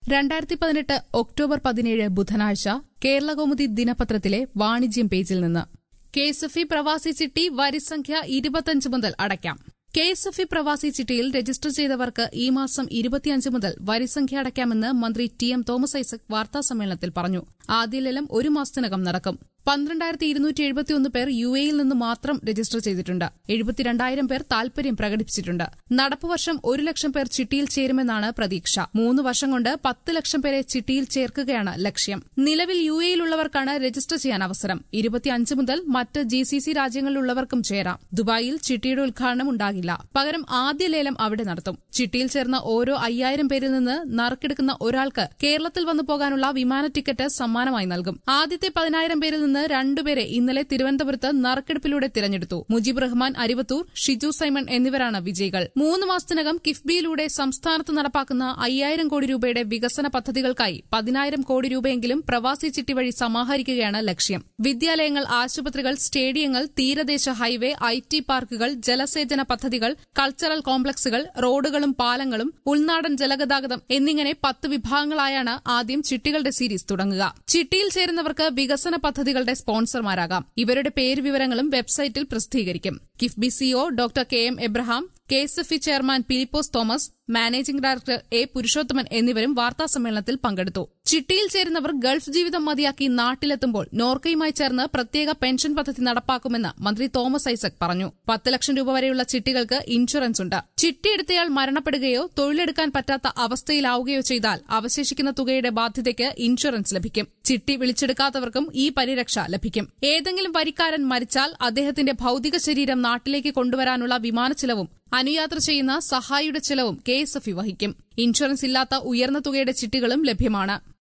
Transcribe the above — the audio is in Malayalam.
രണ്ടായിരത്തി പതിനെട്ട് ഒക്ടോബർ പതിനേഴ് ബുധനാഴ്ച കേരളകൗമുദി ദിനപത്രത്തിലെ വാണിജ്യം പേജിൽ നിന്ന് കെ എസ് എഫ് ഇ പ്രവാസി ചിട്ടി വരിസംഖ്യ ഇരുപത്തിയഞ്ച് മുതൽ അടയ്ക്കാം കെ എസ് എഫ് ഇ പ്രവാസി ചിട്ടിയിൽ രജിസ്റ്റർ ചെയ്തവർക്ക് ഈ മാസം ഇരുപത്തിയഞ്ച് മുതൽ വരിസംഖ്യ അടയ്ക്കാമെന്ന് മന്ത്രി ടി എം തോമസ് ഐസക് വാർത്താസമ്മേളനത്തിൽ പറഞ്ഞു ആദ്യ ലേലം ഒരു മാസത്തിനകം നടക്കും പന്ത്രണ്ടായിരത്തി ഇരുന്നൂറ്റി എഴുപത്തിയൊന്ന് പേർ യു എയിൽ നിന്ന് മാത്രം രജിസ്റ്റർ ചെയ്തിട്ടുണ്ട് എഴുപത്തിരണ്ടായിരം പേർ താൽപര്യം പ്രകടിപ്പിച്ചിട്ടുണ്ട് നടപ്പു വർഷം ഒരു ലക്ഷം പേർ ചിട്ടിയിൽ ചേരുമെന്നാണ് പ്രതീക്ഷ മൂന്ന് വർഷം കൊണ്ട് പത്ത് ലക്ഷം പേരെ ചിട്ടിയിൽ ചേർക്കുകയാണ് ലക്ഷ്യം നിലവിൽ യു എയിലുള്ളവർക്കാണ് രജിസ്റ്റർ ചെയ്യാൻ അവസരം ഇരുപത്തിയഞ്ച് മുതൽ മറ്റ് ജി സി സി രാജ്യങ്ങളിലുള്ളവർക്കും ചേരാം ദുബായിൽ ചിട്ടിയുടെ ഉദ്ഘാടനം ഉണ്ടാകില്ല പകരം ആദ്യ ലേലം അവിടെ നടത്തും ചിട്ടിയിൽ ചേർന്ന ഓരോ അയ്യായിരം പേരിൽ നിന്ന് നറുക്കെടുക്കുന്ന ഒരാൾക്ക് കേരളത്തിൽ വന്നു പോകാനുള്ള വിമാന ടിക്കറ്റ് സമ്മാനമായി നൽകും ആദ്യത്തെ പതിനായിരം പേരിൽ നിന്ന് രണ്ടുപേരെ ഇന്നലെ തിരുവനന്തപുരത്ത് നറുക്കെടുപ്പിലൂടെ തിരഞ്ഞെടുത്തു മുജീബ് റഹ്മാൻ അരിവത്തൂർ ഷിജു സൈമൺ എന്നിവരാണ് വിജയികൾ മൂന്ന് മാസത്തിനകം കിഫ്ബിയിലൂടെ സംസ്ഥാനത്ത് നടപ്പാക്കുന്ന അയ്യായിരം കോടി രൂപയുടെ വികസന പദ്ധതികൾക്കായി പതിനായിരം കോടി രൂപയെങ്കിലും പ്രവാസി ചിട്ടി വഴി സമാഹരിക്കുകയാണ് ലക്ഷ്യം വിദ്യാലയങ്ങൾ ആശുപത്രികൾ സ്റ്റേഡിയങ്ങൾ തീരദേശ ഹൈവേ ഐ ടി പാർക്കുകൾ ജലസേചന പദ്ധതികൾ കൾച്ചറൽ കോംപ്ലക്സുകൾ റോഡുകളും പാലങ്ങളും ഉൾനാടൻ ജലഗതാഗതം എന്നിങ്ങനെ പത്ത് വിഭാഗങ്ങളായാണ് ആദ്യം ചിട്ടികളുടെ സീരീസ് തുടങ്ങുക ചിട്ടിയിൽ ചേരുന്നവർക്ക് വികസന പദ്ധതികളുടെ സ്പോൺസർമാരാകാം ഇവരുടെ പേര് വിവരങ്ങളും വെബ്സൈറ്റിൽ പ്രസിദ്ധീകരിക്കും KIIFB CEO doctor K M Abraham K S F E chairman Peelipose Thomas managing director A Purushothaman എന്നിവരും വാർത്താസമ്മേളനത്തിൽ പങ്കെടുത്തു ചിട്ടിയിൽ ചേരുന്നവർ ഗൾഫ് ജീവിതം മതിയാക്കി നാട്ടിലെത്തുമ്പോൾ നോർക്കയുമായി ചേർന്ന് പ്രത്യേക പെൻഷൻ പദ്ധതി നടപ്പാക്കുമെന്ന് മന്ത്രി തോമസ് ഐസക് പറഞ്ഞു പത്ത് ലക്ഷം രൂപ വരെയുള്ള ചിട്ടികൾക്ക് ഇൻഷുറൻസ് ഉണ്ട് ചിട്ടിയെടുത്തയാൾ മരണപ്പെടുകയോ തൊഴിലെടുക്കാൻ പറ്റാത്ത അവസ്ഥയിലാവുകയോ ചെയ്താൽ അവശേഷിക്കുന്ന തുകയുടെ ബാധ്യതയ്ക്ക് ഇൻഷുറൻസ് ലഭിക്കും ചിട്ടി വിളിച്ചെടുക്കാത്തവർക്കും ഈ പരിരക്ഷ ലഭിക്കും ഏതെങ്കിലും വരിക്കാരൻ മരിച്ചാൽ അദ്ദേഹത്തിന്റെ ഭൌതിക ശരീരം നാട്ടിലേക്ക് കൊണ്ടുവരാനുള്ള വിമാന ചിലവും അനുയാത്ര ചെയ്യുന്ന സഹായിയുടെ ചിലവും കെ എസ് എഫ് വഹിക്കും ഇൻഷുറൻസ് ഇല്ലാത്ത ഉയർന്ന തുകയുടെ ചിട്ടികളും ലഭ്യമാണ്